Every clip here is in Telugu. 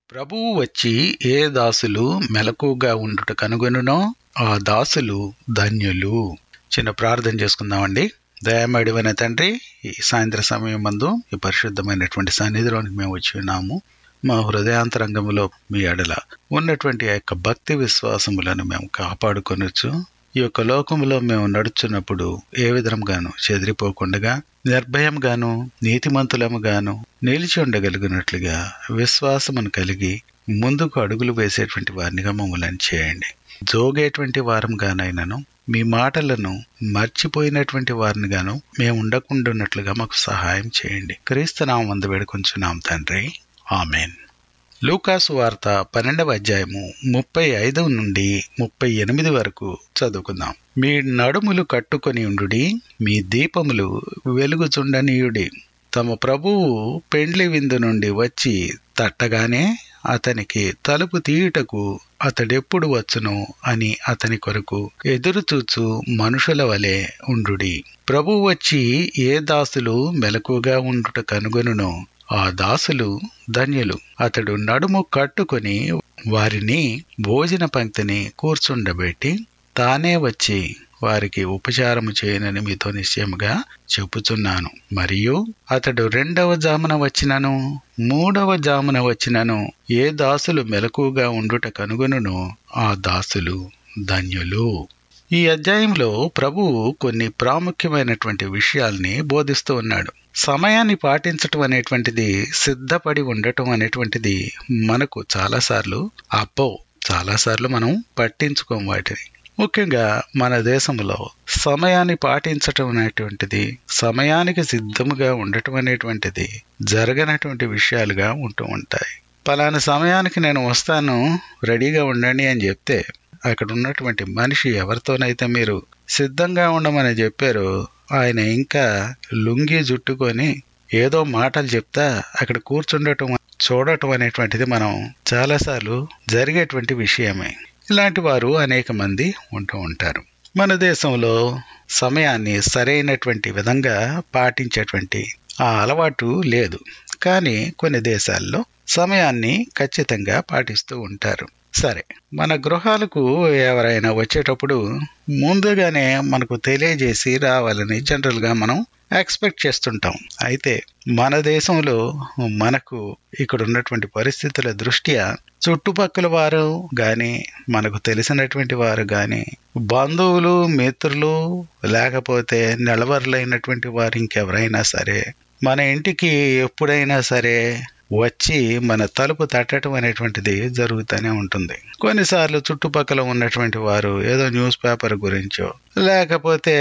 ప్రభువు వచ్చి ఏ దాసులు మెలకుగా ఉండుట కనుగొనునో ఆ దాసులు ధన్యులు చిన్న ప్రార్థన చేసుకుందామండి దయామడివైన తండ్రి ఈ సాయంత్ర సమయం మందు ఈ పరిశుద్ధమైనటువంటి సన్నిధిలోనికి మేము వచ్చి ఉన్నాము మా హృదయాంతరంగంలో మీ ఎడల ఉన్నటువంటి ఆ యొక్క భక్తి విశ్వాసములను మేము కాపాడుకొనొచ్చు ఈ యొక్క లోకములో మేము నడుచున్నప్పుడు ఏ విధంగాను చెదిరిపోకుండగా నిర్భయంగాను నీతిమంతులముగాను నిలిచి ఉండగలిగినట్లుగా విశ్వాసమును కలిగి ముందుకు అడుగులు వేసేటువంటి వారినిగా మమ్మల్ని చేయండి జోగేటువంటి వారంగానైనాను మీ మాటలను మర్చిపోయినటువంటి వారిని గాను మేము ఉండకుండా ఉన్నట్లుగా మాకు సహాయం చేయండి క్రీస్తునామం వంద వేడుకొంచున్నాం తండ్రి ఆమెన్ లూకాసు వార్త పన్నెండవ అధ్యాయము ముప్పై ఐదు నుండి ముప్పై ఎనిమిది వరకు చదువుకుందాం మీ నడుములు కట్టుకొని ఉండుడి మీ దీపములు వెలుగుచుండనీయుడి తమ ప్రభువు పెండ్లి విందు నుండి వచ్చి తట్టగానే అతనికి తలుపు తీయుటకు అతడెప్పుడు వచ్చును అని అతని కొరకు ఎదురుచూచు మనుషుల వలె ఉండుడి ప్రభు వచ్చి ఏ దాసులు మెలకుగా ఉండుట కనుగొనునో ఆ దాసులు ధన్యులు అతడు నడుము కట్టుకొని వారిని భోజన పంక్తిని కూర్చుండబెట్టి తానే వచ్చి వారికి ఉపచారము చేయనని మీతో నిశ్చయముగా చెప్పుచున్నాను మరియు అతడు రెండవ జామున వచ్చినను మూడవ జామున వచ్చినను ఏ దాసులు మెలకుగా ఉండుట కనుగొనునో ఆ దాసులు ధన్యులు ఈ అధ్యాయంలో ప్రభువు కొన్ని ప్రాముఖ్యమైనటువంటి విషయాల్ని బోధిస్తూ ఉన్నాడు సమయాన్ని పాటించటం అనేటువంటిది సిద్ధపడి ఉండటం అనేటువంటిది మనకు చాలాసార్లు అబ్బో చాలాసార్లు మనం పట్టించుకోం వాటిని ముఖ్యంగా మన దేశంలో సమయాన్ని పాటించటం అనేటువంటిది సమయానికి సిద్ధముగా ఉండటం అనేటువంటిది జరగనటువంటి విషయాలుగా ఉంటూ ఉంటాయి పలానా సమయానికి నేను వస్తాను రెడీగా ఉండండి అని చెప్తే అక్కడ ఉన్నటువంటి మనిషి ఎవరితోనైతే మీరు సిద్ధంగా ఉండమని చెప్పారో ఆయన ఇంకా లుంగి జుట్టుకొని ఏదో మాటలు చెప్తా అక్కడ కూర్చుండటం చూడటం అనేటువంటిది మనం చాలాసార్లు జరిగేటువంటి విషయమే ఇలాంటి వారు అనేక మంది ఉంటూ ఉంటారు మన దేశంలో సమయాన్ని సరైనటువంటి విధంగా పాటించేటువంటి ఆ అలవాటు లేదు కానీ కొన్ని దేశాల్లో సమయాన్ని ఖచ్చితంగా పాటిస్తూ ఉంటారు సరే మన గృహాలకు ఎవరైనా వచ్చేటప్పుడు ముందుగానే మనకు తెలియజేసి రావాలని జనరల్గా మనం ఎక్స్పెక్ట్ చేస్తుంటాం అయితే మన దేశంలో మనకు ఇక్కడ ఉన్నటువంటి పరిస్థితుల దృష్ట్యా చుట్టుపక్కల వారు గాని మనకు తెలిసినటువంటి వారు గాని బంధువులు మిత్రులు లేకపోతే నిలవరలైనటువంటి వారు ఇంకెవరైనా సరే మన ఇంటికి ఎప్పుడైనా సరే వచ్చి మన తలుపు తట్టడం అనేటువంటిది జరుగుతూనే ఉంటుంది కొన్నిసార్లు చుట్టుపక్కల ఉన్నటువంటి వారు ఏదో న్యూస్ పేపర్ గురించో లేకపోతే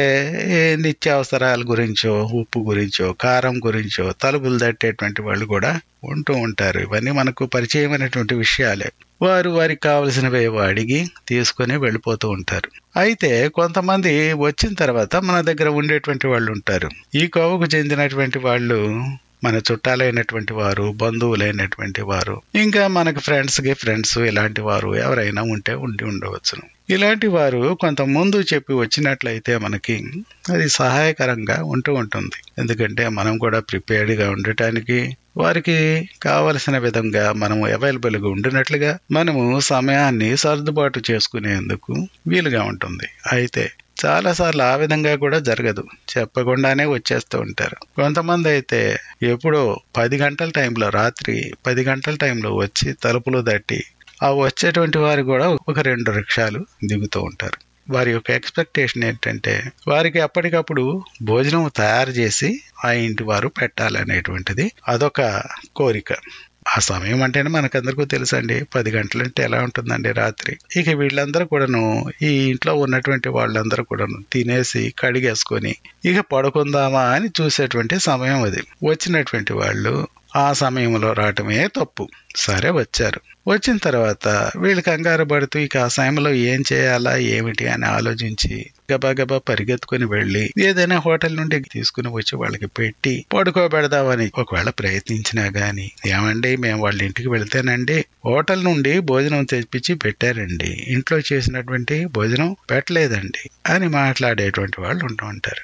నిత్యావసరాల గురించో ఉప్పు గురించో కారం గురించో తలుపులు తట్టేటువంటి వాళ్ళు కూడా ఉంటూ ఉంటారు ఇవన్నీ మనకు పరిచయమైనటువంటి విషయాలే వారు వారికి కావలసినవి అడిగి తీసుకొని వెళ్ళిపోతూ ఉంటారు అయితే కొంతమంది వచ్చిన తర్వాత మన దగ్గర ఉండేటువంటి వాళ్ళు ఉంటారు ఈ కోవకు చెందినటువంటి వాళ్ళు మన చుట్టాలైనటువంటి వారు బంధువులైనటువంటి వారు ఇంకా మనకు ఫ్రెండ్స్ కి ఫ్రెండ్స్ ఇలాంటి వారు ఎవరైనా ఉంటే ఉండి ఉండవచ్చును ఇలాంటి వారు కొంత ముందు చెప్పి వచ్చినట్లయితే మనకి అది సహాయకరంగా ఉంటూ ఉంటుంది ఎందుకంటే మనం కూడా ప్రిపేర్డ్గా ఉండటానికి వారికి కావలసిన విధంగా మనము అవైలబుల్గా ఉండినట్లుగా మనము సమయాన్ని సర్దుబాటు చేసుకునేందుకు వీలుగా ఉంటుంది అయితే చాలాసార్లు ఆ విధంగా కూడా జరగదు చెప్పకుండానే వచ్చేస్తూ ఉంటారు కొంతమంది అయితే ఎప్పుడో పది గంటల టైంలో రాత్రి పది గంటల టైంలో వచ్చి తలుపులు తట్టి ఆ వచ్చేటువంటి వారు కూడా ఒక రెండు రిక్షాలు దిగుతూ ఉంటారు వారి యొక్క ఎక్స్పెక్టేషన్ ఏంటంటే వారికి అప్పటికప్పుడు భోజనం తయారు చేసి ఆ ఇంటి వారు పెట్టాలనేటువంటిది అదొక కోరిక ఆ సమయం అంటేనే మనకందరికీ తెలుసండి పది గంటలంటే ఎలా ఉంటుందండి రాత్రి ఇక వీళ్ళందరూ కూడాను ఈ ఇంట్లో ఉన్నటువంటి వాళ్ళందరూ కూడాను తినేసి కడిగేసుకొని ఇక పడుకుందామా అని చూసేటువంటి సమయం అది వచ్చినటువంటి వాళ్ళు ఆ సమయంలో రావటమే తప్పు సరే వచ్చారు వచ్చిన తర్వాత వీళ్ళు కంగారు పడుతూ ఇక ఆ సమయంలో ఏం చేయాలా ఏమిటి అని ఆలోచించి గబా గబా పరిగెత్తుకుని వెళ్ళి ఏదైనా హోటల్ నుండి తీసుకుని వచ్చి వాళ్ళకి పెట్టి పడుకోబెడదామని ఒకవేళ ప్రయత్నించినా గాని ఏమండి మేము వాళ్ళ ఇంటికి వెళ్తేనండి హోటల్ నుండి భోజనం తెప్పించి పెట్టారండి ఇంట్లో చేసినటువంటి భోజనం పెట్టలేదండి అని మాట్లాడేటువంటి వాళ్ళు ఉంటూ ఉంటారు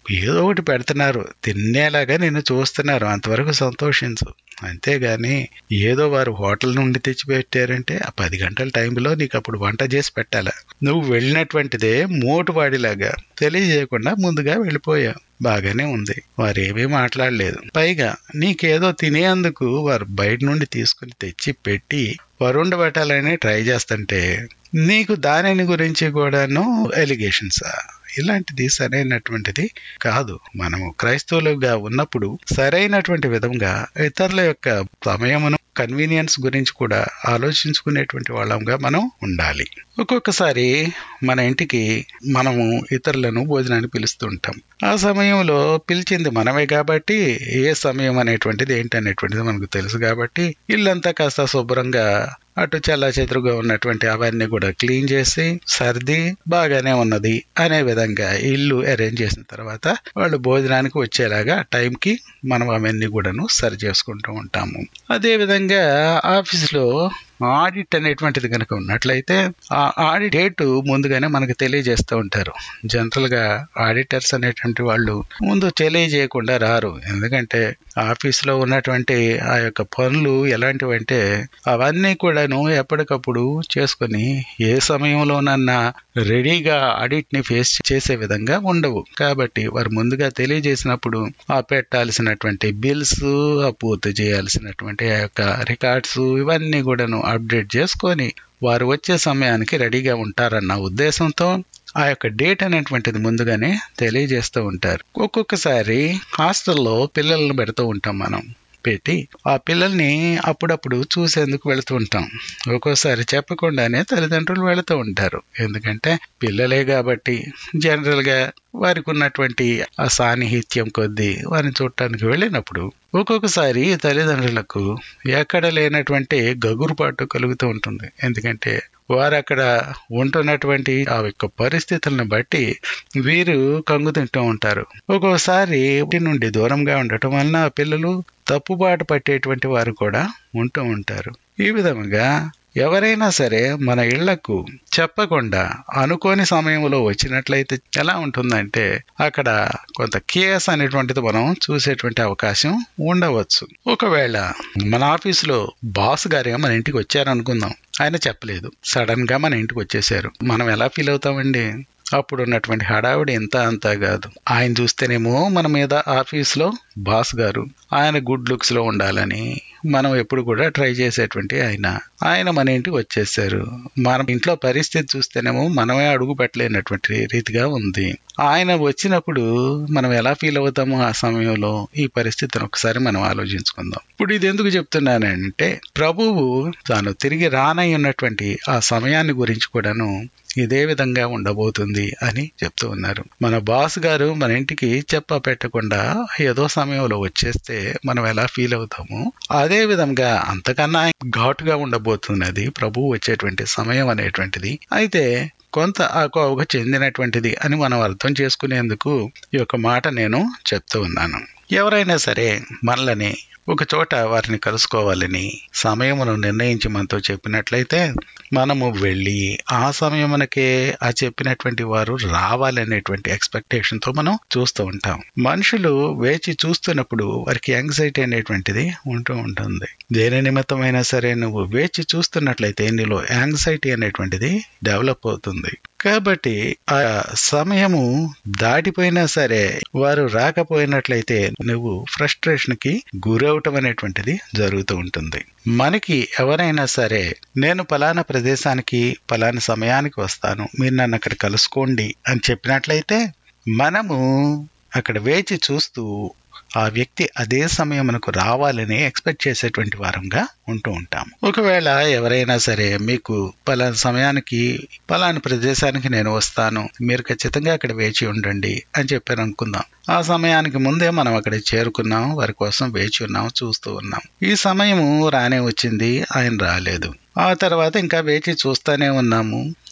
ఏదో ఒకటి పెడుతున్నారు తినేలాగా నిన్ను చూస్తున్నారు అంతవరకు సంతోషించు అంతేగాని ఏదో వారు హోటల్ నుండి తెచ్చి పెట్టారంటే ఆ పది గంటల టైంలో నీకు అప్పుడు వంట చేసి పెట్టాలా నువ్వు వెళ్ళినటువంటిదే మోటువాడిలాగా తెలియజేయకుండా ముందుగా వెళ్ళిపోయావు బాగానే ఉంది వారు ఏమీ మాట్లాడలేదు పైగా నీకేదో తినేందుకు వారు బయట నుండి తీసుకుని తెచ్చి పెట్టి వరుండ పెట్టాలని ట్రై చేస్తుంటే నీకు దానిని గురించి కూడాను ఎలిగేషన్సా ఇలాంటిది సరైనటువంటిది కాదు మనము క్రైస్తవులుగా ఉన్నప్పుడు సరైనటువంటి విధంగా ఇతరుల యొక్క సమయమును కన్వీనియన్స్ గురించి కూడా ఆలోచించుకునేటువంటి వాళ్ళంగా మనం ఉండాలి ఒక్కొక్కసారి మన ఇంటికి మనము ఇతరులను భోజనాన్ని పిలుస్తూ ఉంటాం ఆ సమయంలో పిలిచింది మనమే కాబట్టి ఏ సమయం అనేటువంటిది ఏంటనేటువంటిది మనకు తెలుసు కాబట్టి ఇల్లంతా కాస్త శుభ్రంగా అటు చల్ల చెదురుగా ఉన్నటువంటి అవన్నీ కూడా క్లీన్ చేసి సర్ది బాగానే ఉన్నది అనే విధంగా ఇల్లు అరేంజ్ చేసిన తర్వాత వాళ్ళు భోజనానికి వచ్చేలాగా టైంకి మనం అవన్నీ కూడాను సరి చేసుకుంటూ ఉంటాము అదే విధంగా ఆఫీస్లో ఆడిట్ అనేటువంటిది కనుక ఉన్నట్లయితే ఆ ఆడిట్ డేట్ ముందుగానే మనకు తెలియజేస్తూ ఉంటారు జనరల్ గా ఆడిటర్స్ అనేటువంటి వాళ్ళు ముందు తెలియజేయకుండా రారు ఎందుకంటే ఆఫీసులో ఉన్నటువంటి ఆ యొక్క పనులు ఎలాంటివంటే అవన్నీ కూడాను ఎప్పటికప్పుడు చేసుకుని ఏ సమయంలోనన్నా రెడీగా ఆడిట్ ని ఫేస్ చేసే విధంగా ఉండవు కాబట్టి వారు ముందుగా తెలియజేసినప్పుడు ఆ పెట్టాల్సినటువంటి బిల్స్ ఆ పూర్తి చేయాల్సినటువంటి ఆ యొక్క రికార్డ్స్ ఇవన్నీ కూడాను అప్డేట్ చేసుకొని వారు వచ్చే సమయానికి రెడీగా ఉంటారన్న ఉద్దేశంతో ఆ యొక్క డేట్ అనేటువంటిది ముందుగానే తెలియజేస్తూ ఉంటారు ఒక్కొక్కసారి హాస్టల్లో పిల్లలను పెడుతూ ఉంటాం మనం పెట్టి ఆ పిల్లల్ని అప్పుడప్పుడు చూసేందుకు వెళుతూ ఉంటాం ఒక్కోసారి చెప్పకుండానే తల్లిదండ్రులు వెళుతూ ఉంటారు ఎందుకంటే పిల్లలే కాబట్టి జనరల్ గా వారికి ఉన్నటువంటి ఆ సాన్నిహిత్యం కొద్దీ వారిని చూడటానికి వెళ్ళినప్పుడు ఒక్కొక్కసారి తల్లిదండ్రులకు ఎక్కడ లేనటువంటి గగురుపాటు కలుగుతూ ఉంటుంది ఎందుకంటే వారు అక్కడ ఉంటున్నటువంటి ఆ యొక్క పరిస్థితులను బట్టి వీరు కంగు తింటూ ఉంటారు ఒక్కోసారి ఇంటి నుండి దూరంగా ఉండటం వలన పిల్లలు తప్పుబాటు పట్టేటువంటి వారు కూడా ఉంటూ ఉంటారు ఈ విధంగా ఎవరైనా సరే మన ఇళ్లకు చెప్పకుండా అనుకోని సమయంలో వచ్చినట్లయితే ఎలా ఉంటుందంటే అక్కడ కొంత కేఎస్ అనేటువంటిది మనం చూసేటువంటి అవకాశం ఉండవచ్చు ఒకవేళ మన ఆఫీసులో బాస్ గారే మన ఇంటికి వచ్చారనుకుందాం ఆయన చెప్పలేదు సడన్ గా మన ఇంటికి వచ్చేసారు మనం ఎలా ఫీల్ అవుతామండి అప్పుడు ఉన్నటువంటి హడావిడి ఎంత అంతా కాదు ఆయన చూస్తేనేమో మన మీద ఆఫీస్లో బాస్ గారు ఆయన గుడ్ లుక్స్ లో ఉండాలని మనం ఎప్పుడు కూడా ట్రై చేసేటువంటి ఆయన ఆయన మన ఇంటికి వచ్చేసారు మన ఇంట్లో పరిస్థితి చూస్తేనేమో మనమే అడుగు పెట్టలేనటువంటి రీతిగా ఉంది ఆయన వచ్చినప్పుడు మనం ఎలా ఫీల్ అవుతామో ఆ సమయంలో ఈ పరిస్థితిని ఒకసారి మనం ఆలోచించుకుందాం ఇప్పుడు ఇది ఎందుకు చెప్తున్నానంటే ప్రభువు తాను తిరిగి రానై ఉన్నటువంటి ఆ సమయాన్ని గురించి కూడాను ఇదే విధంగా ఉండబోతుంది అని చెప్తూ ఉన్నారు మన బాస్ గారు మన ఇంటికి చెప్ప పెట్టకుండా ఏదో సమయంలో వచ్చేస్తే మనం ఎలా ఫీల్ అవుతామో అదే విధంగా అంతకన్నా ఘాటుగా ఉండబోతున్నది ప్రభువు వచ్చేటువంటి సమయం అనేటువంటిది అయితే కొంత అకోవకు చెందినటువంటిది అని మనం అర్థం చేసుకునేందుకు ఈ యొక్క మాట నేను చెప్తూ ఉన్నాను ఎవరైనా సరే మనల్ని ఒక చోట వారిని కలుసుకోవాలని సమయమును నిర్ణయించి మనతో చెప్పినట్లయితే మనము వెళ్ళి ఆ సమయమునకే ఆ చెప్పినటువంటి వారు రావాలనేటువంటి ఎక్స్పెక్టేషన్ తో మనం చూస్తూ ఉంటాం మనుషులు వేచి చూస్తున్నప్పుడు వారికి యాంగ్జైటీ అనేటువంటిది ఉంటూ ఉంటుంది దేని నిమిత్తమైనా సరే నువ్వు వేచి చూస్తున్నట్లయితే నీలో యాంగ్జైటీ అనేటువంటిది డెవలప్ అవుతుంది కాబట్టి ఆ సమయము దాటిపోయినా సరే వారు రాకపోయినట్లయితే నువ్వు ఫ్రస్ట్రేషన్ కి గురవటం అనేటువంటిది జరుగుతూ ఉంటుంది మనకి ఎవరైనా సరే నేను పలానా ప్రదేశానికి పలానా సమయానికి వస్తాను మీరు నన్ను అక్కడ కలుసుకోండి అని చెప్పినట్లయితే మనము అక్కడ వేచి చూస్తూ ఆ వ్యక్తి అదే సమయమునకు రావాలని ఎక్స్పెక్ట్ చేసేటువంటి వారంగా ఉంటూ ఉంటాం ఒకవేళ ఎవరైనా సరే మీకు పలానా సమయానికి పలానా ప్రదేశానికి నేను వస్తాను మీరు ఖచ్చితంగా అక్కడ వేచి ఉండండి అని చెప్పారు అనుకుందాం ఆ సమయానికి ముందే మనం అక్కడ చేరుకున్నాం వారి కోసం వేచి ఉన్నాం చూస్తూ ఉన్నాం ఈ సమయము రానే వచ్చింది ఆయన రాలేదు ఆ తర్వాత ఇంకా వేచి చూస్తూనే ఉన్నాము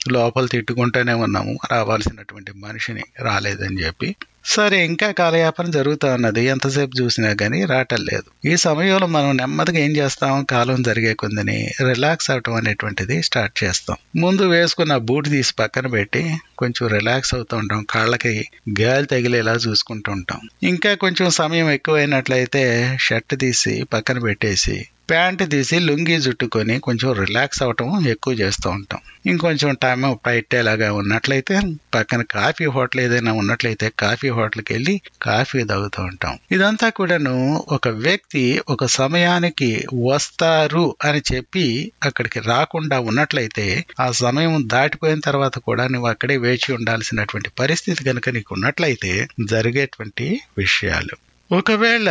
లోపల తిట్టుకుంటూనే ఉన్నాము రావాల్సినటువంటి మనిషిని రాలేదని చెప్పి సరే ఇంకా కాలయాపన జరుగుతూ ఉన్నది ఎంతసేపు చూసినా కానీ రావటం లేదు ఈ సమయంలో మనం నెమ్మదిగా ఏం చేస్తాం కాలం జరిగే కొందని రిలాక్స్ అవటం అనేటువంటిది స్టార్ట్ చేస్తాం ముందు వేసుకున్న బూట్ తీసి పక్కన పెట్టి కొంచెం రిలాక్స్ అవుతూ ఉంటాం కాళ్ళకి గాలి తగిలేలా చూసుకుంటూ ఉంటాం ఇంకా కొంచెం సమయం ఎక్కువైనట్లయితే షర్ట్ తీసి పక్కన పెట్టేసి ప్యాంట్ తీసి లుంగి జుట్టుకొని కొంచెం రిలాక్స్ అవటం ఎక్కువ చేస్తూ ఉంటాం ఇంకొంచెం టైం పట్టేలాగా ఉన్నట్లయితే పక్కన కాఫీ హోటల్ ఏదైనా ఉన్నట్లయితే కాఫీ హోటల్కి వెళ్ళి కాఫీ తాగుతూ ఉంటాం ఇదంతా కూడాను ఒక వ్యక్తి ఒక సమయానికి వస్తారు అని చెప్పి అక్కడికి రాకుండా ఉన్నట్లయితే ఆ సమయం దాటిపోయిన తర్వాత కూడా నువ్వు అక్కడే వేచి ఉండాల్సినటువంటి పరిస్థితి కనుక నీకు ఉన్నట్లయితే జరిగేటువంటి విషయాలు ఒకవేళ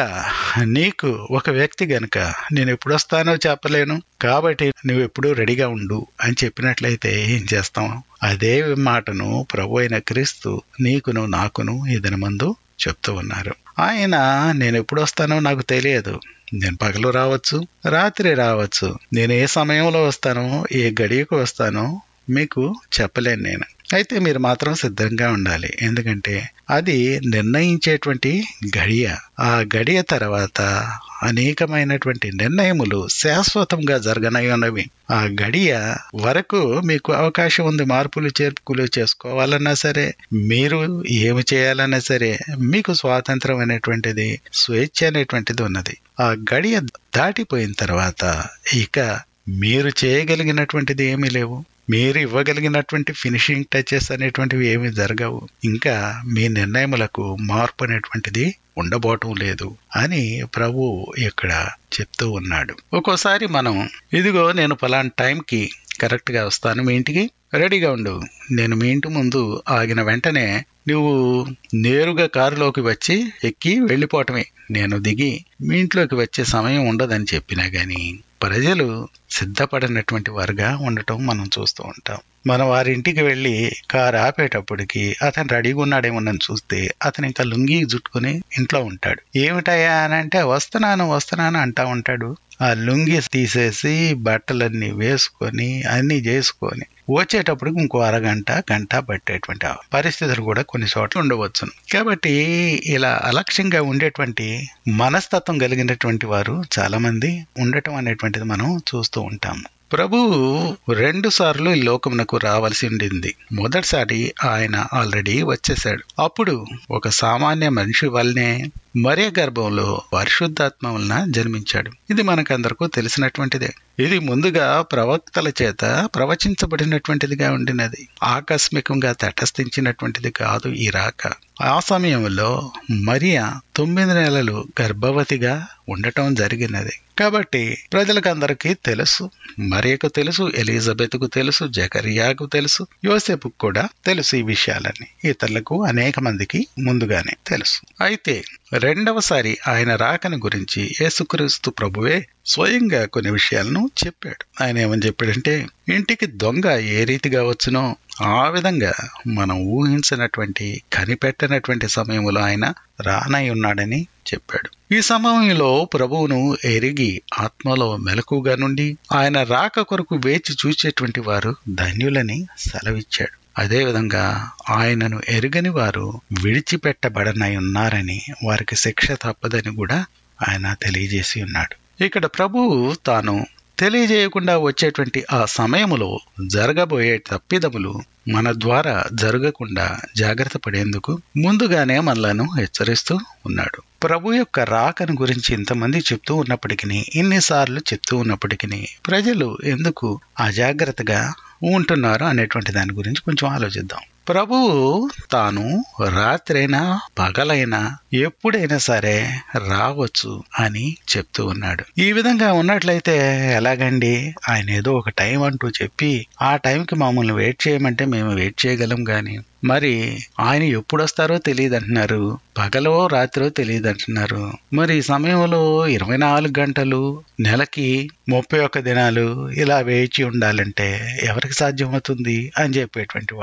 నీకు ఒక వ్యక్తి గనక నేను ఎప్పుడు వస్తానో చెప్పలేను కాబట్టి నువ్వు ఎప్పుడూ రెడీగా ఉండు అని చెప్పినట్లయితే ఏం చేస్తాం అదే మాటను ప్రభు అయిన క్రీస్తు నీకును నాకును ఇదని మందు చెప్తూ ఉన్నారు ఆయన నేను ఎప్పుడు వస్తానో నాకు తెలియదు నేను పగలు రావచ్చు రాత్రి రావచ్చు నేను ఏ సమయంలో వస్తానో ఏ గడియకు వస్తానో మీకు చెప్పలేను నేను అయితే మీరు మాత్రం సిద్ధంగా ఉండాలి ఎందుకంటే అది నిర్ణయించేటువంటి గడియ ఆ గడియ తర్వాత అనేకమైనటువంటి నిర్ణయములు శాశ్వతంగా జరగనై ఉన్నవి ఆ గడియ వరకు మీకు అవకాశం ఉంది మార్పులు చేర్పులు చేసుకోవాలన్నా సరే మీరు ఏమి చేయాలన్నా సరే మీకు స్వాతంత్రం అనేటువంటిది స్వేచ్ఛ అనేటువంటిది ఉన్నది ఆ గడియ దాటిపోయిన తర్వాత ఇక మీరు చేయగలిగినటువంటిది ఏమీ లేవు మీరు ఇవ్వగలిగినటువంటి ఫినిషింగ్ టచెస్ అనేటువంటివి ఏమీ జరగవు ఇంకా మీ నిర్ణయములకు మార్పు అనేటువంటిది ఉండబోవటం లేదు అని ప్రభు ఇక్కడ చెప్తూ ఉన్నాడు ఒక్కోసారి మనం ఇదిగో నేను పలానా టైంకి కరెక్ట్గా వస్తాను మీ ఇంటికి రెడీగా ఉండు నేను మీ ఇంటి ముందు ఆగిన వెంటనే నువ్వు నేరుగా కారులోకి వచ్చి ఎక్కి వెళ్ళిపోవటమే నేను దిగి మీ ఇంట్లోకి వచ్చే సమయం ఉండదని చెప్పినా గాని ప్రజలు సిద్ధపడినటువంటి వారుగా ఉండటం మనం చూస్తూ ఉంటాం మనం వారి ఇంటికి వెళ్ళి కారు ఆపేటప్పటికి అతను రెడీగా ఉన్నాడేమోనని చూస్తే అతను ఇంకా లుంగి జుట్టుకుని ఇంట్లో ఉంటాడు ఏమిటయ్యా అని అంటే వస్తున్నాను వస్తున్నాను అంటా ఉంటాడు ఆ లుంగి తీసేసి బట్టలన్నీ వేసుకొని అన్ని చేసుకొని వచ్చేటప్పటికి ఇంకో అరగంట గంట పట్టేటువంటి పరిస్థితులు కూడా కొన్ని చోట్ల ఉండవచ్చును కాబట్టి ఇలా అలక్ష్యంగా ఉండేటువంటి మనస్తత్వం కలిగినటువంటి వారు చాలా మంది ఉండటం అనేటువంటిది మనం చూస్తూ ఉంటాము ప్రభువు రెండు సార్లు ఈ లోకమునకు రావాల్సి ఉండింది మొదటిసారి ఆయన ఆల్రెడీ వచ్చేశాడు అప్పుడు ఒక సామాన్య మనిషి వల్లనే మరే గర్భంలో పరిశుద్ధాత్మ వలన జన్మించాడు ఇది మనకందరకు తెలిసినటువంటిదే ఇది ముందుగా ప్రవక్తల చేత ప్రవచించబడినటువంటిదిగా ఉండినది ఆకస్మికంగా తటస్థించినటువంటిది కాదు ఈ రాక ఆ సమయంలో మరియా తొమ్మిది నెలలు గర్భవతిగా ఉండటం జరిగినది కాబట్టి ప్రజలకందరికీ తెలుసు మరియకు తెలుసు ఎలిజబెత్కు తెలుసు జకరియాకు తెలుసు యోసేపుకు కూడా తెలుసు ఈ విషయాలన్నీ ఇతరులకు అనేక మందికి ముందుగానే తెలుసు అయితే రెండవసారి ఆయన రాకని గురించి యేసుక్రీస్తు ప్రభువే స్వయంగా కొన్ని విషయాలను చెప్పాడు ఆయన ఏమని చెప్పాడంటే ఇంటికి దొంగ ఏ రీతిగా వచ్చునో ఆ విధంగా మనం ఊహించినటువంటి కనిపెట్టనటువంటి సమయంలో ఆయన రానై ఉన్నాడని చెప్పాడు ఈ సమయంలో ప్రభువును ఎరిగి ఆత్మలో మెలకుగా నుండి ఆయన రాక కొరకు వేచి చూచేటువంటి వారు ధన్యులని సెలవిచ్చాడు అదేవిధంగా ఆయనను ఎరుగని వారు విడిచిపెట్టబడనై ఉన్నారని వారికి శిక్ష తప్పదని కూడా ఆయన తెలియజేసి ఉన్నాడు ఇక్కడ ప్రభువు తాను తెలియజేయకుండా వచ్చేటువంటి ఆ సమయములో జరగబోయే తప్పిదములు మన ద్వారా జరగకుండా జాగ్రత్త పడేందుకు ముందుగానే మనలను హెచ్చరిస్తూ ఉన్నాడు ప్రభు యొక్క రాకను గురించి ఇంతమంది చెప్తూ ఉన్నప్పటికీ ఇన్నిసార్లు చెప్తూ ఉన్నప్పటికీ ప్రజలు ఎందుకు అజాగ్రత్తగా ఉంటున్నారు అనేటువంటి దాని గురించి కొంచెం ఆలోచిద్దాం ప్రభువు తాను రాత్రైనా పగలైనా ఎప్పుడైనా సరే రావచ్చు అని చెప్తూ ఉన్నాడు ఈ విధంగా ఉన్నట్లయితే ఎలాగండి ఆయన ఏదో ఒక టైం అంటూ చెప్పి ఆ టైంకి మమ్మల్ని వెయిట్ చేయమంటే మేము వెయిట్ చేయగలం గాని మరి ఆయన ఎప్పుడు వస్తారో తెలియదు అంటున్నారు పగలో రాత్రో తెలియదు అంటున్నారు మరి ఈ సమయంలో ఇరవై నాలుగు గంటలు నెలకి ముప్పై ఒక్క దినాలు ఇలా వేచి ఉండాలంటే ఎవరికి సాధ్యమవుతుంది అని చెప్పేటువంటి వాళ్ళు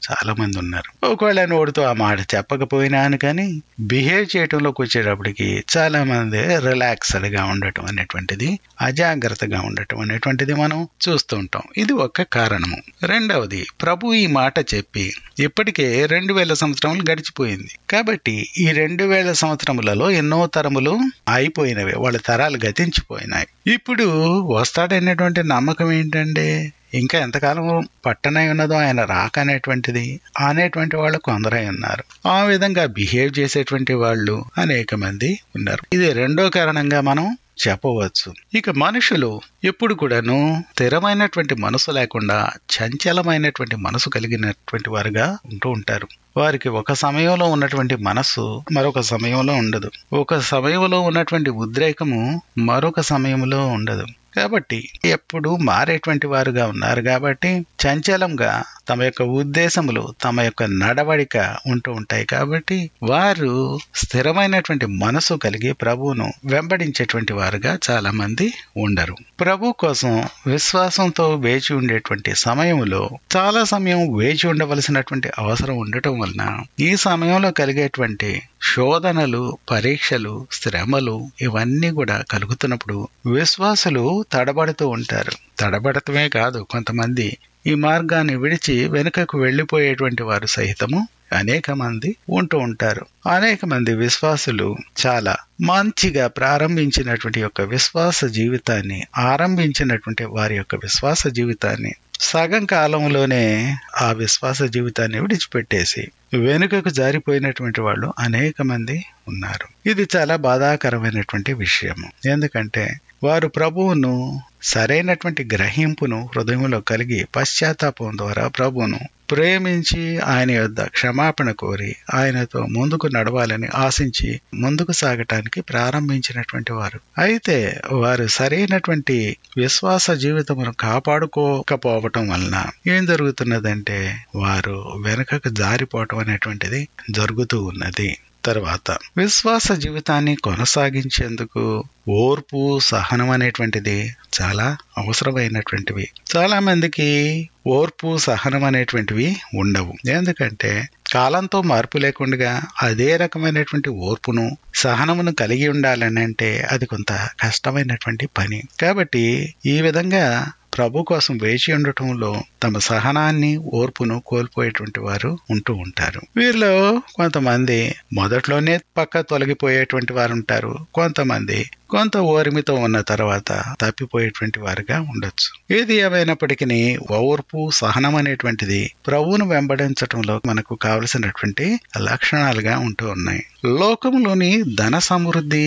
చాలా మంది ఉన్నారు ఒకవేళ నోటితో ఆ మాట చెప్పకపోయినా అని కానీ బిహేవ్ చేయటంలోకి వచ్చేటప్పటికి చాలా మంది రిలాక్స్డ్ గా ఉండటం అనేటువంటిది అజాగ్రత్తగా ఉండటం అనేటువంటిది మనం చూస్తూ ఉంటాం ఇది ఒక కారణము రెండవది ప్రభు ఈ మాట చెప్పి ఇప్పటికే రెండు వేల సంవత్సరములు గడిచిపోయింది కాబట్టి ఈ రెండు వేల సంవత్సరములలో ఎన్నో తరములు అయిపోయినవి వాళ్ళ తరాలు గతించిపోయినాయి ఇప్పుడు వస్తాడనేటువంటి నమ్మకం ఏంటంటే ఇంకా ఎంతకాలం పట్టనై ఉన్నదో ఆయన రాక అనేటువంటిది అనేటువంటి వాళ్ళు కొందరై ఉన్నారు ఆ విధంగా బిహేవ్ చేసేటువంటి వాళ్ళు అనేక మంది ఉన్నారు ఇది రెండో కారణంగా మనం చెప్పవచ్చు ఇక మనుషులు ఎప్పుడు కూడాను స్థిరమైనటువంటి మనసు లేకుండా చంచలమైనటువంటి మనసు కలిగినటువంటి వారుగా ఉంటూ ఉంటారు వారికి ఒక సమయంలో ఉన్నటువంటి మనస్సు మరొక సమయంలో ఉండదు ఒక సమయంలో ఉన్నటువంటి ఉద్రేకము మరొక సమయంలో ఉండదు కాబట్టి ఎప్పుడు మారేటువంటి వారుగా ఉన్నారు కాబట్టి చంచలంగా తమ యొక్క ఉద్దేశములు తమ యొక్క నడవడిక ఉంటూ ఉంటాయి కాబట్టి వారు స్థిరమైనటువంటి మనసు కలిగి ప్రభువును వెంబడించేటువంటి వారుగా చాలా మంది ఉండరు ప్రభు కోసం విశ్వాసంతో వేచి ఉండేటువంటి సమయంలో చాలా సమయం వేచి ఉండవలసినటువంటి అవసరం ఉండటం వలన ఈ సమయంలో కలిగేటువంటి శోధనలు పరీక్షలు శ్రమలు ఇవన్నీ కూడా కలుగుతున్నప్పుడు విశ్వాసులు తడబడుతూ ఉంటారు తడబడటమే కాదు కొంతమంది ఈ మార్గాన్ని విడిచి వెనుకకు వెళ్లిపోయేటువంటి వారు సహితము అనేక మంది ఉంటూ ఉంటారు అనేక మంది విశ్వాసులు చాలా మంచిగా ప్రారంభించినటువంటి యొక్క విశ్వాస జీవితాన్ని ఆరంభించినటువంటి వారి యొక్క విశ్వాస జీవితాన్ని సగం కాలంలోనే ఆ విశ్వాస జీవితాన్ని విడిచిపెట్టేసి వెనుకకు జారిపోయినటువంటి వాళ్ళు అనేక మంది ఉన్నారు ఇది చాలా బాధాకరమైనటువంటి విషయం ఎందుకంటే వారు ప్రభువును సరైనటువంటి గ్రహింపును హృదయంలో కలిగి పశ్చాత్తాపం ద్వారా ప్రభువును ప్రేమించి ఆయన యొద్ద క్షమాపణ కోరి ఆయనతో ముందుకు నడవాలని ఆశించి ముందుకు సాగటానికి ప్రారంభించినటువంటి వారు అయితే వారు సరైనటువంటి విశ్వాస జీవితమును కాపాడుకోకపోవటం వలన ఏం జరుగుతున్నదంటే వారు వెనుకకు జారిపోవటం అనేటువంటిది జరుగుతూ ఉన్నది తర్వాత విశ్వాస జీవితాన్ని కొనసాగించేందుకు ఓర్పు సహనం అనేటువంటిది చాలా అవసరమైనటువంటివి చాలా మందికి ఓర్పు సహనం అనేటువంటివి ఉండవు ఎందుకంటే కాలంతో మార్పు లేకుండా అదే రకమైనటువంటి ఓర్పును సహనమును కలిగి ఉండాలని అంటే అది కొంత కష్టమైనటువంటి పని కాబట్టి ఈ విధంగా ప్రభు కోసం వేచి ఉండటంలో తమ సహనాన్ని ఓర్పును కోల్పోయేటువంటి వారు ఉంటూ ఉంటారు వీరిలో కొంతమంది మొదట్లోనే పక్క తొలగిపోయేటువంటి వారు ఉంటారు కొంతమంది కొంత ఓరిమితో ఉన్న తర్వాత తప్పిపోయేటువంటి వారుగా ఉండొచ్చు ఏది ఏమైనప్పటికీ ఓర్పు సహనం అనేటువంటిది ప్రభువును వెంబడించటంలో మనకు కావలసినటువంటి లక్షణాలుగా ఉంటూ ఉన్నాయి లోకంలోని ధన సమృద్ధి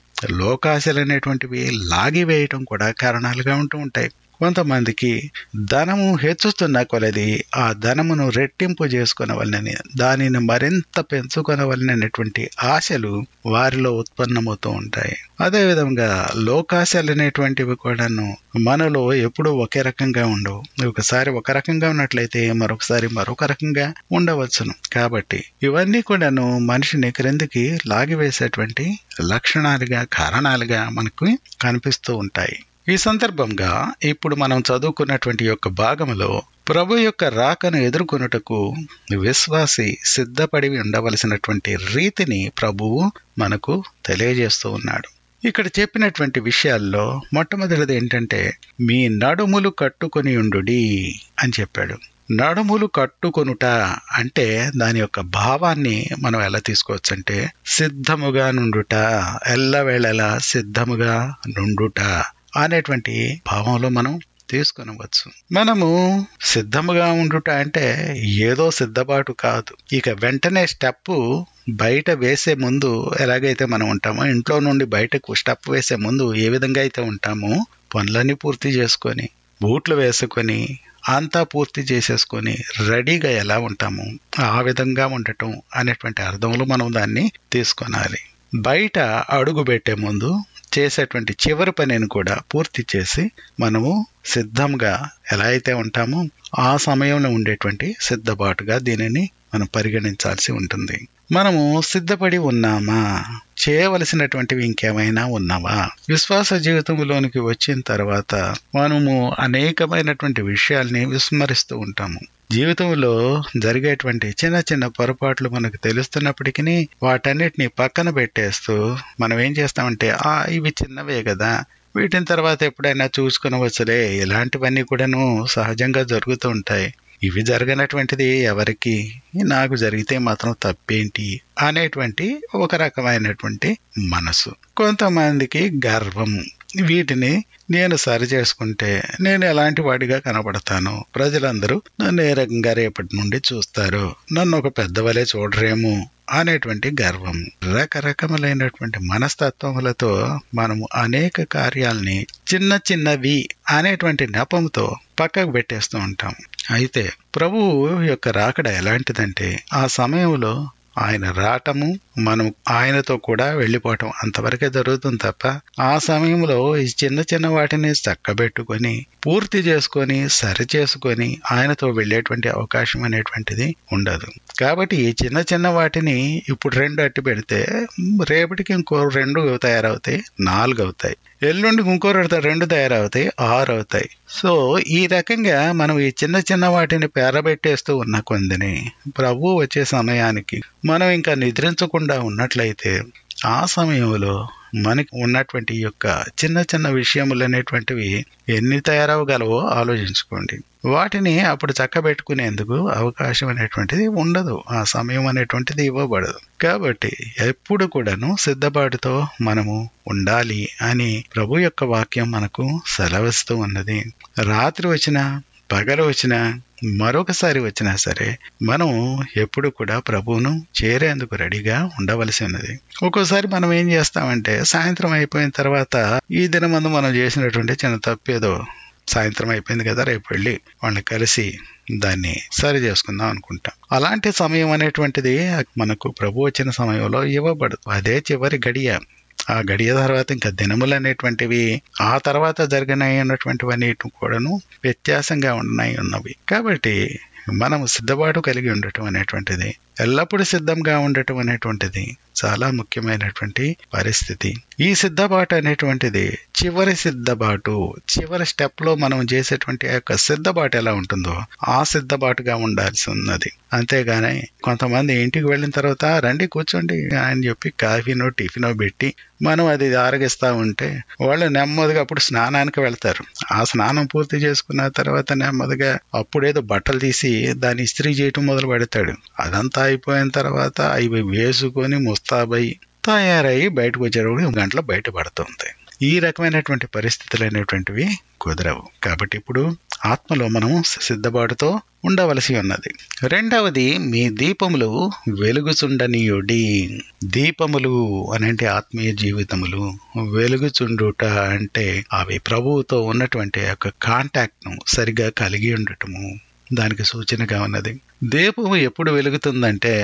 లోకాశలు అనేటువంటివి లాగివేయటం కూడా కారణాలుగా ఉంటూ ఉంటాయి కొంతమందికి ధనము హెచ్చుతున్న కొలది ఆ ధనమును రెట్టింపు చేసుకునవలనని దానిని మరింత పెంచుకొనవలనటువంటి ఆశలు వారిలో ఉత్పన్నమవుతూ ఉంటాయి అదేవిధంగా లోకాశలు అనేటువంటివి కూడాను మనలో ఎప్పుడూ ఒకే రకంగా ఉండవు ఒకసారి ఒక రకంగా ఉన్నట్లయితే మరొకసారి మరొక రకంగా ఉండవచ్చును కాబట్టి ఇవన్నీ కూడాను మనిషిని క్రిందికి లాగివేసేటువంటి లక్షణాలుగా కారణాలుగా మనకు కనిపిస్తూ ఉంటాయి ఈ సందర్భంగా ఇప్పుడు మనం చదువుకున్నటువంటి యొక్క భాగంలో ప్రభు యొక్క రాకను ఎదుర్కొనుటకు విశ్వాసి సిద్ధపడి ఉండవలసినటువంటి రీతిని ప్రభువు మనకు తెలియజేస్తూ ఉన్నాడు ఇక్కడ చెప్పినటువంటి విషయాల్లో మొట్టమొదటిది ఏంటంటే మీ నడుములు కట్టుకొని ఉండుడి అని చెప్పాడు నడుములు కట్టుకొనుట అంటే దాని యొక్క భావాన్ని మనం ఎలా తీసుకోవచ్చు అంటే సిద్ధముగా నుండుట ఎల్లవేళలా సిద్ధముగా నుండుట అనేటువంటి భావంలో మనం తీసుకొనవచ్చు మనము సిద్ధముగా ఉండుట అంటే ఏదో సిద్ధపాటు కాదు ఇక వెంటనే స్టెప్ బయట వేసే ముందు ఎలాగైతే మనం ఉంటామో ఇంట్లో నుండి బయటకు స్టెప్ వేసే ముందు ఏ విధంగా అయితే ఉంటామో పనులన్నీ పూర్తి చేసుకొని బూట్లు వేసుకొని అంతా పూర్తి చేసేసుకొని రెడీగా ఎలా ఉంటాము ఆ విధంగా ఉండటం అనేటువంటి అర్థంలో మనం దాన్ని తీసుకొనాలి బయట అడుగు పెట్టే ముందు చేసేటువంటి చివరి పనిని కూడా పూర్తి చేసి మనము సిద్ధంగా ఎలా అయితే ఉంటామో ఆ సమయంలో ఉండేటువంటి సిద్ధపాటుగా దీనిని మనం పరిగణించాల్సి ఉంటుంది మనము సిద్ధపడి ఉన్నామా చేయవలసినటువంటివి ఇంకేమైనా ఉన్నావా విశ్వాస జీవితంలోనికి వచ్చిన తర్వాత మనము అనేకమైనటువంటి విషయాల్ని విస్మరిస్తూ ఉంటాము జీవితంలో జరిగేటువంటి చిన్న చిన్న పొరపాట్లు మనకు తెలుస్తున్నప్పటికీ వాటన్నిటిని పక్కన పెట్టేస్తూ మనం ఏం చేస్తామంటే ఆ ఇవి చిన్నవే కదా వీటిని తర్వాత ఎప్పుడైనా చూసుకునవచ్చులే ఇలాంటివన్నీ కూడాను సహజంగా జరుగుతూ ఉంటాయి ఇవి జరగనటువంటిది ఎవరికి నాకు జరిగితే మాత్రం తప్పేంటి అనేటువంటి ఒక రకమైనటువంటి మనసు కొంతమందికి గర్వం వీటిని నేను సరి చేసుకుంటే నేను ఎలాంటి వాడిగా కనబడతాను ప్రజలందరూ నన్ను ఏ రకంగా రేపటి నుండి చూస్తారు నన్ను ఒక పెద్దవలే చూడరేమో అనేటువంటి గర్వం రకరకములైనటువంటి మనస్తత్వములతో మనము అనేక కార్యాలని చిన్న చిన్నవి అనేటువంటి నెపంతో పక్కకు పెట్టేస్తూ ఉంటాం అయితే ప్రభువు యొక్క రాకడ ఎలాంటిదంటే ఆ సమయంలో ఆయన రావటము మనం ఆయనతో కూడా వెళ్ళిపోవటం అంతవరకే జరుగుతుంది తప్ప ఆ సమయంలో ఈ చిన్న చిన్న వాటిని చక్కబెట్టుకొని పూర్తి చేసుకొని సరి చేసుకొని ఆయనతో వెళ్ళేటువంటి అవకాశం అనేటువంటిది ఉండదు కాబట్టి ఈ చిన్న చిన్న వాటిని ఇప్పుడు రెండు అట్టి పెడితే రేపటికి ఇంకో రెండు తయారవుతాయి నాలుగు అవుతాయి ఎల్లుండికి ఇంకో రెండు తయారవుతాయి ఆరు అవుతాయి సో ఈ రకంగా మనం ఈ చిన్న చిన్న వాటిని పేరబెట్టేస్తూ ఉన్న కొందిని ప్రభు వచ్చే సమయానికి మనం ఇంకా నిద్రించకుండా ఉన్నట్లయితే ఆ సమయంలో మనకి ఉన్నటువంటి యొక్క చిన్న చిన్న విషయములు అనేటువంటివి ఎన్ని తయారవగలవో ఆలోచించుకోండి వాటిని అప్పుడు చక్కబెట్టుకునేందుకు అవకాశం అనేటువంటిది ఉండదు ఆ సమయం అనేటువంటిది ఇవ్వబడదు కాబట్టి ఎప్పుడు కూడాను సిద్ధపాటుతో మనము ఉండాలి అని ప్రభు యొక్క వాక్యం మనకు సెలవిస్తూ ఉన్నది రాత్రి వచ్చిన పగలు వచ్చినా మరొకసారి వచ్చినా సరే మనం ఎప్పుడు కూడా ప్రభువును చేరేందుకు రెడీగా ఉండవలసి ఉన్నది ఒక్కోసారి మనం ఏం చేస్తామంటే సాయంత్రం అయిపోయిన తర్వాత ఈ దినమందు మనం చేసినటువంటి చిన్న తప్పేదో సాయంత్రం అయిపోయింది కదా రేపు వెళ్ళి వాళ్ళని కలిసి దాన్ని సరి చేసుకుందాం అనుకుంటాం అలాంటి సమయం అనేటువంటిది మనకు ప్రభు వచ్చిన సమయంలో ఇవ్వబడదు అదే చివరి గడియ ఆ గడియ తర్వాత ఇంకా దినములు అనేటువంటివి ఆ తర్వాత జరిగినాయి అన్నటువంటివన్నీ కూడాను వ్యత్యాసంగా ఉన్నాయి ఉన్నవి కాబట్టి మనము సిద్ధపాటు కలిగి ఉండటం అనేటువంటిది ఎల్లప్పుడూ సిద్ధంగా ఉండటం అనేటువంటిది చాలా ముఖ్యమైనటువంటి పరిస్థితి ఈ సిద్ధపాటు అనేటువంటిది చివరి సిద్ధపాటు చివరి స్టెప్ లో మనం చేసేటువంటి ఆ యొక్క సిద్ధపాటు ఎలా ఉంటుందో ఆ సిద్ధపాటుగా ఉండాల్సి ఉన్నది అంతేగాని కొంతమంది ఇంటికి వెళ్ళిన తర్వాత రండి కూర్చోండి అని చెప్పి కాఫీనో టిఫినో పెట్టి మనం అది ఆరగిస్తా ఉంటే వాళ్ళు నెమ్మదిగా అప్పుడు స్నానానికి వెళ్తారు ఆ స్నానం పూర్తి చేసుకున్న తర్వాత నెమ్మదిగా అప్పుడేదో బట్టలు తీసి దాన్ని ఇస్త్రీ చేయటం మొదలు పెడతాడు అదంతా అయిపోయిన తర్వాత అవి వేసుకొని ముస్తాబై తయారయ్యి బయటకు వచ్చేటప్పుడు గంటలో బయటపడుతుంది ఈ రకమైనటువంటి పరిస్థితులు అనేటువంటివి కుదరవు కాబట్టి ఇప్పుడు ఆత్మలో మనం సిద్ధపాటుతో ఉండవలసి ఉన్నది రెండవది మీ దీపములు వెలుగుచుండనీయుడి దీపములు అనంటే ఆత్మీయ జీవితములు వెలుగుచుండుట అంటే అవి ప్రభువుతో ఉన్నటువంటి యొక్క కాంటాక్ట్ ను సరిగా కలిగి ఉండటము దానికి సూచనగా ఉన్నది దీపం ఎప్పుడు వెలుగుతుందంటే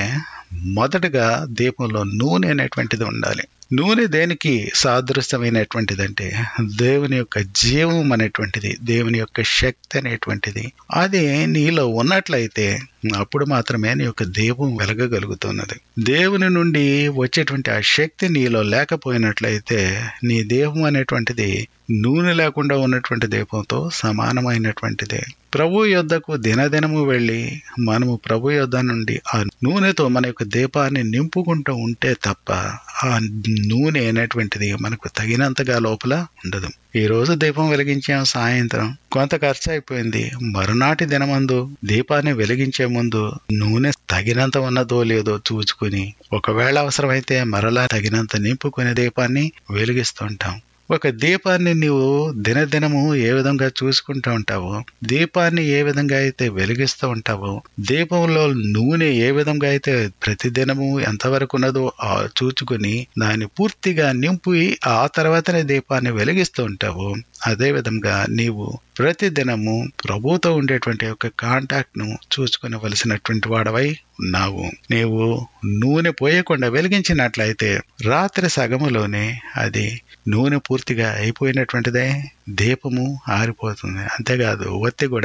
మొదటగా దీపంలో నూనె అనేటువంటిది ఉండాలి నూనె దేనికి సాదృశ్యమైనటువంటిదంటే దేవుని యొక్క జీవం అనేటువంటిది దేవుని యొక్క శక్తి అనేటువంటిది అది నీలో ఉన్నట్లయితే అప్పుడు మాత్రమే నీ యొక్క దీపం వెలగగలుగుతున్నది దేవుని నుండి వచ్చేటువంటి ఆ శక్తి నీలో లేకపోయినట్లయితే నీ దేహం అనేటువంటిది నూనె లేకుండా ఉన్నటువంటి దీపంతో సమానమైనటువంటిదే ప్రభు యొద్దకు దినదినము వెళ్ళి మనము ప్రభు యొద్ద నుండి ఆ నూనెతో మన యొక్క దీపాన్ని నింపుకుంటూ ఉంటే తప్ప ఆ నూనె అనేటువంటిది మనకు తగినంతగా లోపల ఉండదు ఈ రోజు దీపం వెలిగించాం సాయంత్రం కొంత ఖర్చు అయిపోయింది మరునాటి దినమందు దీపాన్ని వెలిగించే ముందు నూనె తగినంత ఉన్నదో లేదో చూచుకుని ఒకవేళ అవసరమైతే మరలా తగినంత నింపుకునే దీపాన్ని వెలిగిస్తుంటాం ఒక దీపాన్ని నీవు దినదినము ఏ విధంగా చూసుకుంటూ ఉంటావో దీపాన్ని ఏ విధంగా అయితే వెలిగిస్తూ ఉంటావో దీపంలో నూనె ఏ విధంగా అయితే ప్రతిదినము ఎంతవరకు ఉన్నదో ఆ చూచుకుని దాన్ని పూర్తిగా నింపి ఆ తర్వాతనే దీపాన్ని వెలిగిస్తూ ఉంటావో అదే విధంగా నీవు ప్రతిదినము ప్రభుతో ఉండేటువంటి యొక్క కాంటాక్ట్ ను చూసుకునవలసినటువంటి వాడవై ఉన్నావు నీవు నూనె పోయకుండా వెలిగించినట్లయితే రాత్రి సగములోనే అది నూనె పూర్తిగా అయిపోయినటువంటిదే దీపము ఆరిపోతుంది అంతేకాదు ఒత్తి కూడా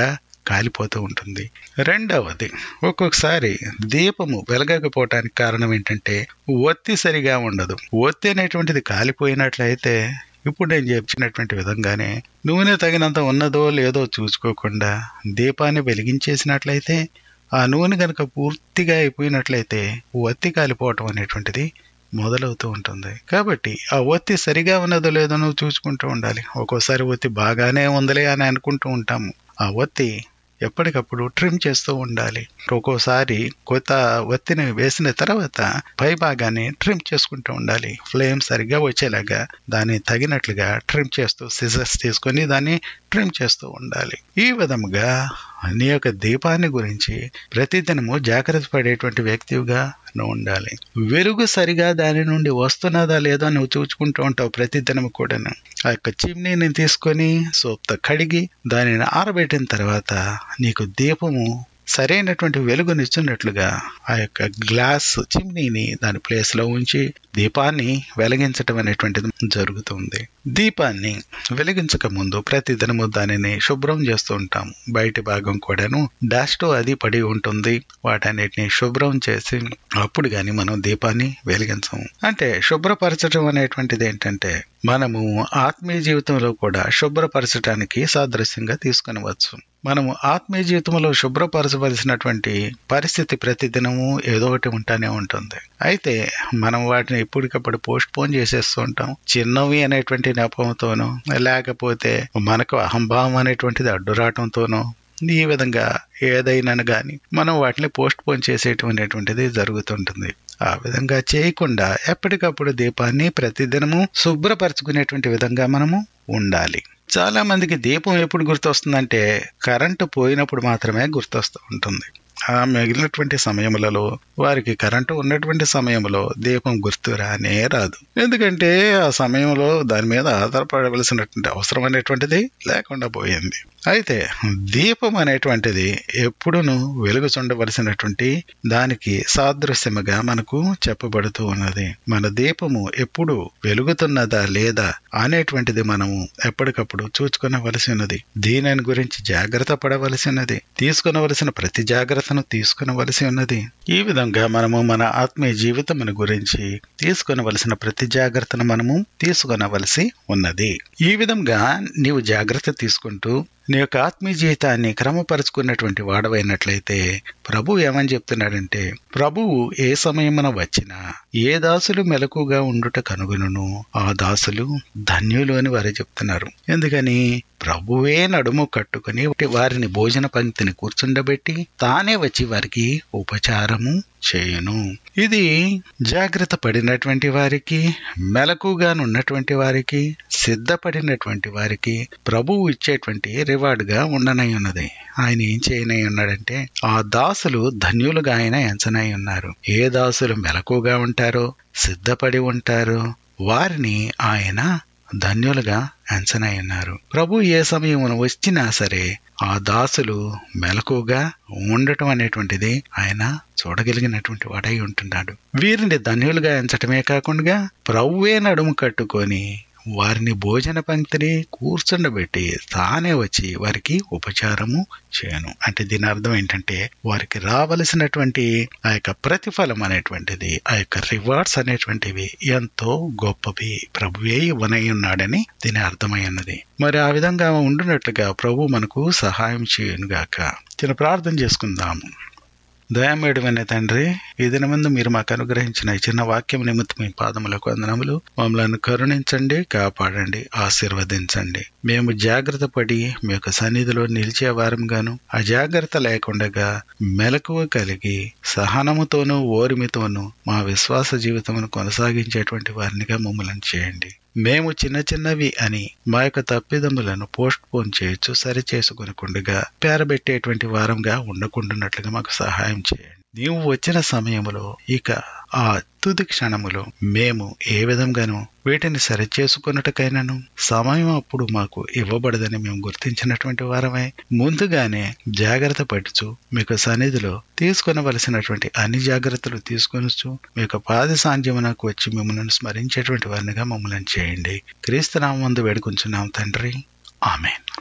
కాలిపోతూ ఉంటుంది రెండవది ఒక్కొక్కసారి దీపము వెలగకపోవటానికి కారణం ఏంటంటే ఒత్తి సరిగా ఉండదు ఒత్తి అనేటువంటిది కాలిపోయినట్లయితే ఇప్పుడు నేను చెప్పినటువంటి విధంగానే నూనె తగినంత ఉన్నదో లేదో చూసుకోకుండా దీపాన్ని వెలిగించేసినట్లయితే ఆ నూనె కనుక పూర్తిగా అయిపోయినట్లయితే ఒత్తి కాలిపోవటం అనేటువంటిది మొదలవుతూ ఉంటుంది కాబట్టి ఆ ఒత్తి సరిగా ఉన్నదో లేదో నువ్వు చూసుకుంటూ ఉండాలి ఒక్కోసారి ఒత్తి బాగానే ఉందిలే అని అనుకుంటూ ఉంటాము ఆ ఒత్తి ఎప్పటికప్పుడు ట్రిమ్ చేస్తూ ఉండాలి ఒక్కోసారి కొత్త ఒత్తిని వేసిన తర్వాత పై భాగాన్ని ట్రిమ్ చేసుకుంటూ ఉండాలి ఫ్లేమ్ సరిగ్గా వచ్చేలాగా దాన్ని తగినట్లుగా ట్రిమ్ చేస్తూ సిజర్స్ తీసుకొని దాన్ని ట్రిమ్ చేస్తూ ఉండాలి ఈ విధముగా నీ యొక్క దీపాన్ని గురించి ప్రతిదినము జాగ్రత్త పడేటువంటి వ్యక్తిగా నువ్వు ఉండాలి వెలుగు సరిగా దాని నుండి వస్తున్నదా లేదో నువ్వు చూసుకుంటూ ఉంటావు ప్రతిదినము కూడాను ఆ యొక్క చిమ్నీని తీసుకొని సోప్తో కడిగి దానిని ఆరబెట్టిన తర్వాత నీకు దీపము సరైనటువంటి వెలుగునిచ్చినట్లుగా ఆ యొక్క గ్లాస్ చిమ్నీని దాని ప్లేస్ లో ఉంచి దీపాన్ని వెలిగించటం అనేటువంటిది జరుగుతుంది దీపాన్ని వెలిగించక ముందు ప్రతిదినము దానిని శుభ్రం చేస్తూ ఉంటాము బయటి భాగం కూడాను డస్ట్ అది పడి ఉంటుంది వాటన్నిటిని శుభ్రం చేసి అప్పుడు గాని మనం దీపాన్ని వెలిగించము అంటే శుభ్రపరచడం అనేటువంటిది ఏంటంటే మనము ఆత్మీయ జీవితంలో కూడా శుభ్రపరచడానికి సాదృశ్యంగా తీసుకునవచ్చు మనము ఆత్మీయ జీవితంలో శుభ్రపరచవలసినటువంటి పరిస్థితి ప్రతిదినము ఏదో ఒకటి ఉంటానే ఉంటుంది అయితే మనం వాటిని ఎప్పటికప్పుడు పోస్ట్ పోన్ చేసేస్తూ ఉంటాం చిన్నవి అనేటువంటి నెపంతోనూ లేకపోతే మనకు అహంభావం అనేటువంటిది అడ్డు రావటంతోనూ ఈ విధంగా ఏదైనా గాని మనం వాటిని పోస్ట్ పోన్ చేసేటువంటిది జరుగుతుంటుంది ఆ విధంగా చేయకుండా ఎప్పటికప్పుడు దీపాన్ని ప్రతిదినము శుభ్రపరచుకునేటువంటి విధంగా మనము ఉండాలి చాలా మందికి దీపం ఎప్పుడు గుర్తొస్తుందంటే కరెంటు పోయినప్పుడు మాత్రమే గుర్తొస్తూ ఉంటుంది ఆ మిగిలినటువంటి సమయములలో వారికి కరెంటు ఉన్నటువంటి సమయంలో దీపం గుర్తు రానే రాదు ఎందుకంటే ఆ సమయంలో దాని మీద ఆధారపడవలసినటువంటి అవసరం అనేటువంటిది లేకుండా పోయింది అయితే దీపం అనేటువంటిది ఎప్పుడును వెలుగుచుండవలసినటువంటి దానికి సాదృశ్యముగా మనకు చెప్పబడుతూ ఉన్నది మన దీపము ఎప్పుడు వెలుగుతున్నదా లేదా అనేటువంటిది మనము ఎప్పటికప్పుడు చూసుకునవలసి ఉన్నది దీనిని గురించి జాగ్రత్త పడవలసి ఉన్నది తీసుకునవలసిన ప్రతి జాగ్రత్తను తీసుకునవలసి ఉన్నది ఈ విధంగా మనము మన ఆత్మీయ జీవితం గురించి తీసుకునవలసిన ప్రతి జాగ్రత్తను మనము తీసుకునవలసి ఉన్నది ఈ విధంగా నీవు జాగ్రత్త తీసుకుంటూ నీ యొక్క ఆత్మీయ జీవితాన్ని క్రమపరుచుకున్నటువంటి వాడవైనట్లయితే ప్రభు ఏమని చెప్తున్నాడంటే ప్రభువు ఏ సమయమున వచ్చినా ఏ దాసులు మెలకుగా ఉండుట కనుగొనును ఆ దాసులు ధన్యులు అని వారే చెప్తున్నారు ఎందుకని ప్రభువే నడుము కట్టుకుని వారిని భోజన పంక్తిని కూర్చుండబెట్టి తానే వచ్చి వారికి ఉపచారము చేయును ఇది జాగ్రత్త పడినటువంటి వారికి మెలకుగానున్నటువంటి వారికి సిద్ధపడినటువంటి వారికి ప్రభువు ఇచ్చేటువంటి రివార్డుగా ఉండనై ఉన్నది ఆయన ఏం చేయనై ఉన్నాడంటే ఆ దాసులు ధన్యులుగా ఆయన ఎంచనై ఉన్నారు ఏ దాసులు మెలకుగా ఉంటారో సిద్ధపడి ఉంటారో వారిని ఆయన ధన్యులుగా ఎంచనై ఉన్నారు ప్రభు ఏ సమయమున వచ్చినా సరే ఆ దాసులు మెలకుగా ఉండటం అనేటువంటిది ఆయన చూడగలిగినటువంటి వాడై ఉంటున్నాడు వీరిని ధన్యులుగా ఎంచటమే కాకుండా ప్రభువే నడుము కట్టుకొని వారిని భోజన పంక్తిని కూర్చుండబెట్టి తానే వచ్చి వారికి ఉపచారము చేయను అంటే దీని అర్థం ఏంటంటే వారికి రావలసినటువంటి ఆ యొక్క ప్రతిఫలం అనేటువంటిది ఆ యొక్క రివార్డ్స్ అనేటువంటివి ఎంతో గొప్పవి ప్రభువే ఇవ్వనై ఉన్నాడని దీని అర్థమై ఉన్నది మరి ఆ విధంగా ఉండునట్లుగా ప్రభు మనకు సహాయం చేయనుగాక చిన్న ప్రార్థన చేసుకుందాము దయామేడమైన తండ్రి ఈ దినమందు మీరు మాకు అనుగ్రహించిన ఈ చిన్న వాక్యం నిమిత్తం మీ పాదములకు వందనములు మమ్మల్ని కరుణించండి కాపాడండి ఆశీర్వదించండి మేము జాగ్రత్త పడి మీ యొక్క సన్నిధిలో నిలిచే వారంగాను అజాగ్రత్త లేకుండగా మెలకువ కలిగి సహనముతోనూ ఓరిమితోనూ మా విశ్వాస జీవితమును కొనసాగించేటువంటి వారినిగా మమ్మల్ని చేయండి మేము చిన్న చిన్నవి అని మా యొక్క తప్పిదములను పోస్ట్ పోన్ చేయొచ్చు సరి చేసుకునకుండగా పేరబెట్టేటువంటి వారంగా ఉండకుండానట్లుగా మాకు సహాయం చేయండి నీవు వచ్చిన సమయంలో ఇక ఆ తుది క్షణములో మేము ఏ విధంగానూ వీటిని సరిచేసుకున్నట్టుకైనాను సమయం అప్పుడు మాకు ఇవ్వబడదని మేము గుర్తించినటువంటి వారమై ముందుగానే జాగ్రత్త పడుచు మీకు సన్నిధిలో తీసుకునవలసినటువంటి అన్ని జాగ్రత్తలు తీసుకొనొచ్చు మీకు పాద సాంధ్యమునకు వచ్చి మిమ్మల్ని స్మరించేటువంటి వారినిగా మమ్మల్ని చేయండి క్రీస్తునామందు వేడుకుంటున్నాం తండ్రి ఆమెన్